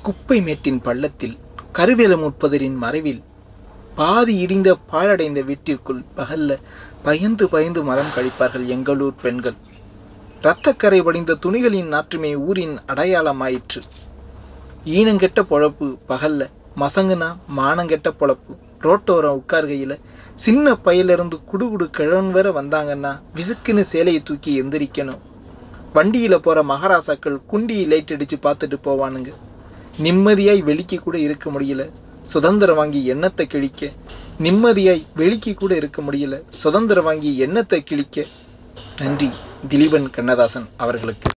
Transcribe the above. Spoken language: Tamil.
குப்பை மேட்டின் பள்ளத்தில் கருவேல முற்பதரின் மறைவில் பாதி இடிந்த பாழடைந்த வீட்டிற்குள் பகல்ல பயந்து பயந்து மரம் கழிப்பார்கள் எங்களூர் பெண்கள் இரத்தக்கரை வடிந்த துணிகளின் நாற்றுமே ஊரின் அடையாளமாயிற்று ஈனங்கெட்ட பொழப்பு பகல்ல மசங்குனா மானங்கெட்ட பொழப்பு ரோட்டோரம் உட்கார்கையில சின்ன பையிலிருந்து குடுகுடு கிழவன் வர வந்தாங்கன்னா விசுக்குன்னு சேலையை தூக்கி எந்திரிக்கணும் வண்டியில போற மகாராசாக்கள் குண்டி லைட் அடிச்சு பார்த்துட்டு போவானுங்க நிம்மதியாய் வெளிக்கு கூட இருக்க முடியல சுதந்திரம் வாங்கி எண்ணத்தை கிழிக்க நிம்மதியாய் வெளிக்கு கூட இருக்க முடியல சுதந்திரம் வாங்கி எண்ணத்தை கிழிக்க நன்றி திலீபன் கண்ணதாசன் அவர்களுக்கு